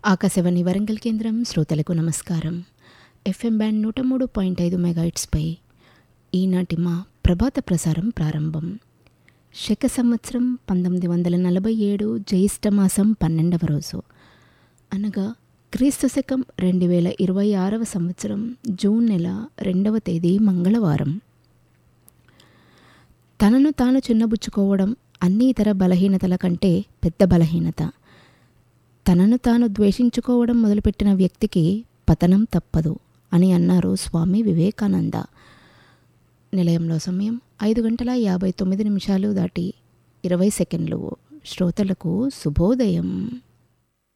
ఆకాశవాణి వరంగల్ కేంద్రం శ్రోతలకు నమస్కారం ఎఫ్ఎం బ్యాండ్ నూట మూడు పాయింట్ ఐదు మెగాయిట్స్పై ఈనాటి మా ప్రభాత ప్రసారం ప్రారంభం శక సంవత్సరం పంతొమ్మిది వందల నలభై ఏడు జ్యేష్ఠ మాసం పన్నెండవ రోజు అనగా క్రీస్తు శకం రెండు వేల ఇరవై ఆరవ సంవత్సరం జూన్ నెల రెండవ తేదీ మంగళవారం తనను తాను చిన్నబుచ్చుకోవడం అన్ని ఇతర బలహీనతల కంటే పెద్ద బలహీనత తనను తాను ద్వేషించుకోవడం మొదలుపెట్టిన వ్యక్తికి పతనం తప్పదు అని అన్నారు స్వామి వివేకానంద నిలయంలో సమయం ఐదు గంటల యాభై తొమ్మిది నిమిషాలు దాటి ఇరవై సెకండ్లు శ్రోతలకు శుభోదయం